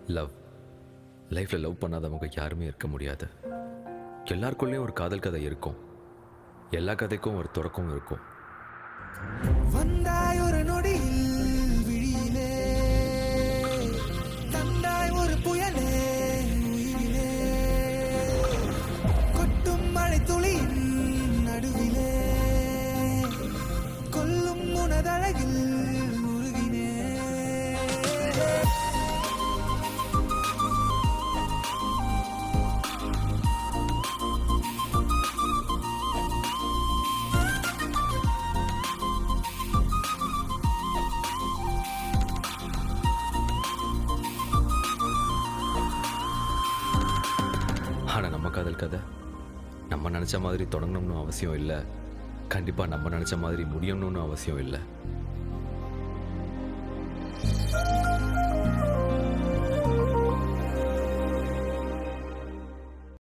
love லைஃப்பில் love பண்ணாதவங்க யாருமே இருக்க முடியாது எல்லாருக்குள்ளேயும் ஒரு காதல் கதை இருக்கும் எல்லா கதைக்கும் ஒரு தொடக்கம் இருக்கும் வந்தாய் ஒரு நொடியில் விழியிலே தந்தாய் ஒரு புயலே உயிரிலே கொட்டும் மழை துளியின் நடுவிலே கொல்லும் உனதழகில் உருகினே ஆனால் நம்ம காதல் கதை நம்ம நினச்ச மாதிரி தொடங்கணும்னு அவசியம் இல்லை கண்டிப்பாக நம்ம நினச்ச மாதிரி முடியணும்னு அவசியம் இல்லை